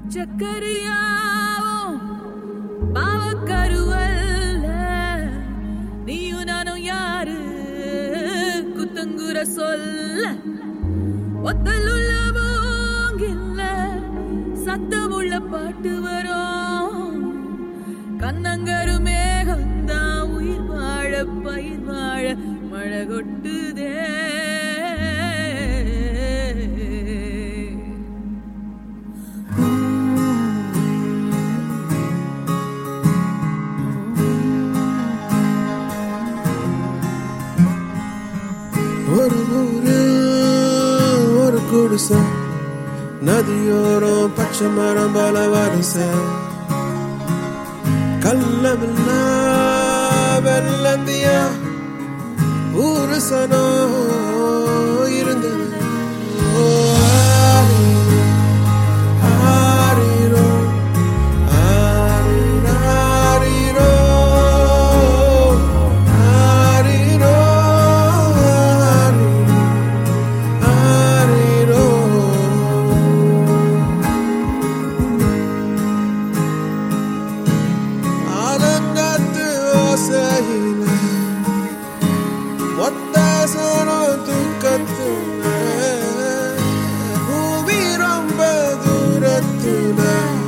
பச்சைக்கரியாவும் பாவக்கருவல்ல நீயும் நானும் யாரு குத்தங்குற சொல்ல ஒத்தலுள்ள மூங்கில்ல சத்தமுள்ள பாட்டு வரும் கண்ணங்கரு மேகம்தான் உயிர் வாழ பயிர் வாழ மழை கொட்டுதே ஒரு ஊரு ஒரு குடிசை நதியோரம் பச்சை மரம் பல வரிசை கள்ளமில்லா வெள்ளந்தியா ஊரு சனோ இருந்தது ஓ, ஆரிரோ, ஆரிரோ, ஆரிரோ, ஆரிரோ, ஆரிரோ, ஆரிரோ. ஆலங்காத்து ஓசையில ஒத்தாசனம் தூக்கத்துல பூமி ரொம்ப தூரத்துல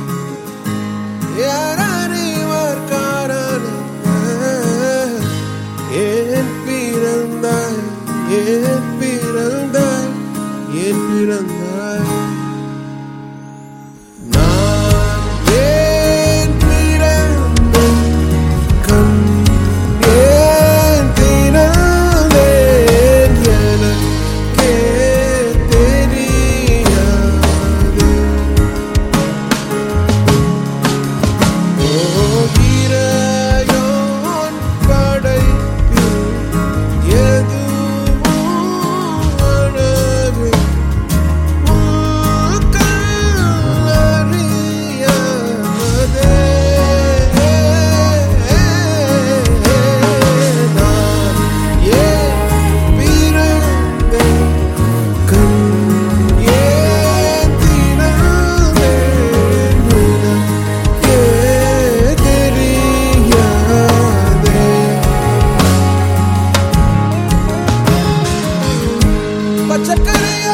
யாரறிவார் காரணம் ஏன் பிறந்தாய் ஏன் பிறந்தாய் ஏன் பிறந்தாய் நான் ஏன் பிறந்தேன் கண் ஏன் திறந்தேன் எனக்கே தெரியாது ஓகிரையோன் படைப்பில் எதுவும் அழகு கல்லறியாதே நான் ஏன் பிறந்தேன் கண் ஏன் திறந்தேன் எனக்கே தெரியாதே பச்சைக்கரையா